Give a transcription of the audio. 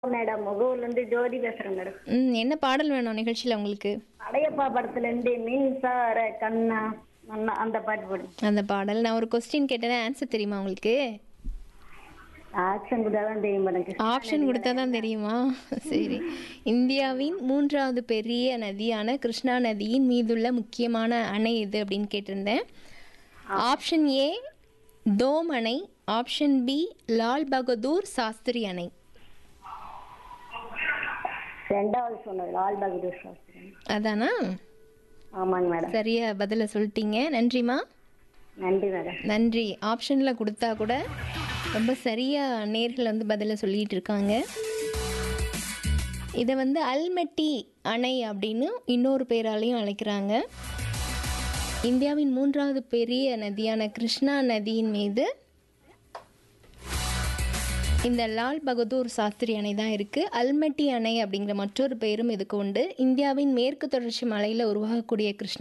madam முகூர்ல இருந்து ஜோதி பேசுறேன் madam ம் என்ன பாடல் வேணும் நிகழ்ச்சியில் உங்களுக்கு அடையப்பா படத்துல இருந்து மின்சார கண்ணா மன்னா அந்த பாட்டு போடு அந்த பாடல் நான் ஒரு கொஸ்டின் கேட்டேன்னா ஆன்சர் தெரியுமா உங்களுக்கு ஆக்ஷன் கூட தான் தெரியும் எனக்கு ஆப்ஷன் கொடுத்தா தான் தெரியுமா சரி இந்தியாவின் மூன்றாவது பெரிய நதியான கிருஷ்ணா நதியின் மீதுள்ள முக்கியமான அணை எது அப்படின்னு கேட்டிருந்தேன் ஆப்ஷன் ஏ தோம் அணை ஆப்ஷன் பி லால் பகதூர் சாஸ்திரி அணை ரெண்டாவது சொன்னது லால் பகதூர் சாஸ்திரி அதானா ஆமாங்க மேடம் சரியா பதில சொல்லிட்டீங்க நன்றிம்மா நன்றி மேடம் நன்றி ஆப்ஷனில் கொடுத்தா கூட ரொம்ப சரியாக நேர்கள் வந்து பதிலை சொல்லிட்டு இருக்காங்க இதை வந்து அல்மெட்டி அணை அப்படின்னு இன்னொரு பேராலையும் அழைக்கிறாங்க இந்தியாவின் மூன்றாவது பெரிய நதியான கிருஷ்ணா நதியின் மீது இந்த லால் பகதூர் சாஸ்திரி அணை தான் இருக்குது அல்மெட்டி அணை அப்படிங்கிற மற்றொரு பெயரும் இதுக்கு உண்டு இந்தியாவின் மேற்கு தொடர்ச்சி மலையில் உருவாகக்கூடிய கிருஷ்ணா